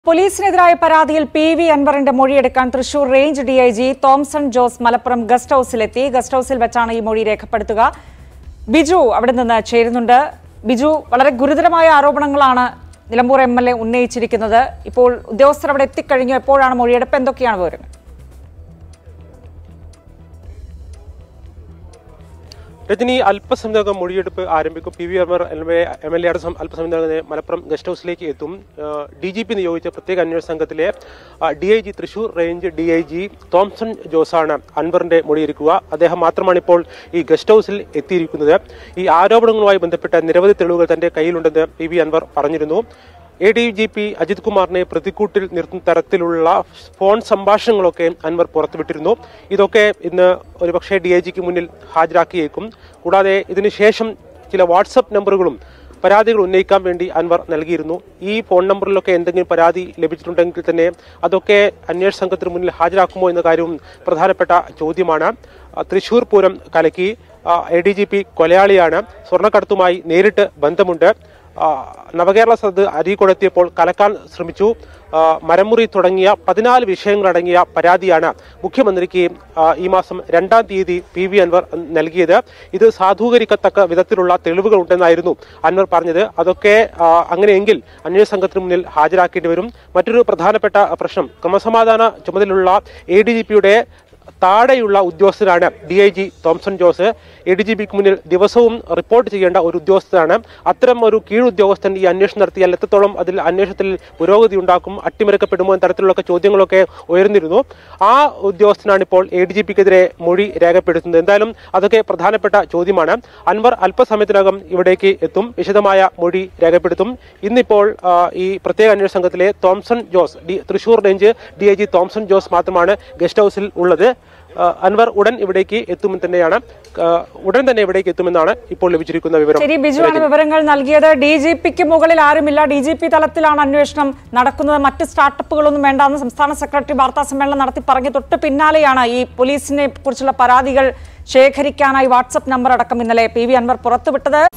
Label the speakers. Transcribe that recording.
Speaker 1: പോലീസിനെതിരായ പരാതിയിൽ P V അൻവറിന്റെ മൊഴിയെടുക്കാൻ Thrissur range DIG Thomson Jose Malappuram guest ഹൌസിലെത്തി ഗസ്റ്റ് ഹൌസിൽ വെച്ചാണ് ഈ മൊഴി രേഖപ്പെടുത്തുക ബിജു അവിടെ നിന്ന് ചേരുന്നുണ്ട് ബിജു വളരെ ഗുരുതരമായ ആരോപണങ്ങളാണ് നിലമ്പൂർ എം എൽ എ ഉന്നയിച്ചിരിക്കുന്നത് ഇപ്പോൾ ഉദ്യോഗസ്ഥർ അവിടെ എത്തിക്കഴിഞ്ഞു എപ്പോഴാണ് മൊഴിയെടുപ്പ് എന്തൊക്കെയാണ് വിവരങ്ങൾ
Speaker 2: രജനി അല്പസമയത്തിനകം മൊഴിയെടുപ്പ് ആരംഭിക്കും P V Amar M L എയുടെ അല്പസമയത്തിനകം തന്നെ മലപ്പുറം ഗസ്റ്റ് ഹൌസിലേക്ക് എത്തും ഡി ജി പി നിയോഗിച്ച പ്രത്യേക അന്വേഷണ സംഘത്തിലെ D I G Thrissur range D I G Thomson ജോസാണ് അൻവറിന്റെ മൊഴിയെടുക്കുക അദ്ദേഹം മാത്രമാണ് ഇപ്പോൾ ഈ ഗസ്റ്റ് ഹൌസിൽ എത്തിയിരിക്കുന്നത് ഈ ആരോപണങ്ങളുമായി ബന്ധപ്പെട്ട നിരവധി തെളിവുകൾ തന്റെ കയ്യിലുണ്ടെന്ന് പി വി അൻവർ പറഞ്ഞിരുന്നു A D G P Ajith കുമാറിനെ പ്രതിക്കൂട്ടിൽ നിർത്തുന്ന തരത്തിലുള്ള ഫോൺ സംഭാഷണങ്ങളൊക്കെ അൻവർ പുറത്തുവിട്ടിരുന്നു ഇതൊക്കെ ഇന്ന് ഒരുപക്ഷെ ഡി ഐ ജിക്ക് മുന്നിൽ ഹാജരാക്കിയേക്കും കൂടാതെ ഇതിനുശേഷം ചില വാട്സപ്പ് നമ്പറുകളും പരാതികൾ ഉന്നയിക്കാൻ വേണ്ടി അൻവർ നൽകിയിരുന്നു ഈ ഫോൺ നമ്പറിലൊക്കെ എന്തെങ്കിലും പരാതി ലഭിച്ചിട്ടുണ്ടെങ്കിൽ തന്നെ അതൊക്കെ അന്വേഷണ സംഘത്തിന് മുന്നിൽ ഹാജരാക്കുമോ എന്ന കാര്യവും പ്രധാനപ്പെട്ട ചോദ്യമാണ് ആ, തൃശൂർ പൂരം കലക്കി എ ഡി ജി പി കൊലയാളിയാണ് സ്വർണ്ണക്കടത്തുമായി നേരിട്ട് ബന്ധമുണ്ട് ആ, നവകേരള സദ് അരി കൊളുത്തിയപ്പോൾ കലക്കാൻ ശ്രമിച്ചു ആ, മരമുറി തുടങ്ങിയ പതിനാല് വിഷയങ്ങളടങ്ങിയ പരാതിയാണ് മുഖ്യമന്ത്രിക്ക് ആ, ഈ മാസം രണ്ടാം തീയതി പി വി അൻവർ നൽകിയത് ഇത് സാധൂകരിക്കത്തക്ക വിധത്തിലുള്ള തെളിവുകൾ ഉണ്ടെന്നായിരുന്നു അൻവർ പറഞ്ഞത് അതൊക്കെ ആ, അങ്ങനെയെങ്കിൽ അന്വേഷണ സംഘത്തിന് മുന്നിൽ ഹാജരാക്കേണ്ടി വരും മറ്റൊരു പ്രധാനപ്പെട്ട പ്രശ്നം ക്രമസമാധാന ചുമതലയുള്ള എ ഡി ജി പിയുടെ താഴെയുള്ള ഉദ്യോഗസ്ഥനാണ് D I G Thomson Jose A D G പിക്ക് മുന്നിൽ ദിവസവും റിപ്പോർട്ട് ചെയ്യേണ്ട ഒരു ഉദ്യോഗസ്ഥനാണ് അത്തരം ഒരു കീഴുദ്യോഗസ്ഥൻ ഈ അന്വേഷണം നടത്തിയാൽ എത്രത്തോളം അതിൽ അന്വേഷണത്തിൽ പുരോഗതി ഉണ്ടാക്കും അട്ടിമറിക്കപ്പെടുമോ എന്ന തരത്തിലുള്ള ചോദ്യങ്ങളൊക്കെ ഉയർന്നിരുന്നു ആ ഉദ്യോഗസ്ഥനാണ് ഇപ്പോൾ എ ഡി ജി പിക്കെതിരെ മൊഴി രേഖപ്പെടുത്തുന്നത് എന്തായാലും അതൊക്കെ പ്രധാനപ്പെട്ട ചോദ്യമാണ് അൻവർ അല്പസമയത്തിനകം ഇവിടേക്ക് എത്തും വിശദമായ മൊഴി രേഖപ്പെടുത്തും ഇന്നിപ്പോൾ ആ, ഈ പ്രത്യേക അന്വേഷണ സംഘത്തിലെ Thomson Jose D Thrissur range D I G Thomson Jose മാത്രമാണ് ഗസ്റ്റ് ഹൌസിൽ ഉള്ളത് ആ, അൻവർ ഉടൻ ഇവിടേക്ക് എത്തുമെന്ന് തന്നെയാണ് ആ, ഉടൻ തന്നെ ഇവിടേക്ക് എത്തുമെന്നാണ് ഇപ്പോൾ ലഭിച്ചിരിക്കുന്ന വിവരം
Speaker 1: ശരി ബിജു ആണ് വിവരങ്ങൾ നൽകിയത് ഡി ജി പിക്ക് മുകളിൽ ആരുമില്ല ഡി ജി പി തലത്തിലാണ് അന്വേഷണം നടക്കുന്നത് മറ്റ് സ്റ്റാർട്ടപ്പുകളൊന്നും വേണ്ടെന്ന് സംസ്ഥാന സെക്രട്ടറി വാർത്താ സമ്മേളനം നടത്തി പറഞ്ഞു തൊട്ട് പിന്നാലെയാണ് ഈ പോലീസിനെ കുറിച്ചുള്ള പരാതികൾ ശേഖരിക്കാനായി വാട്സപ്പ് നമ്പർ അടക്കം ഇന്നലെ പി വി അൻവർ പുറത്തുവിട്ടത്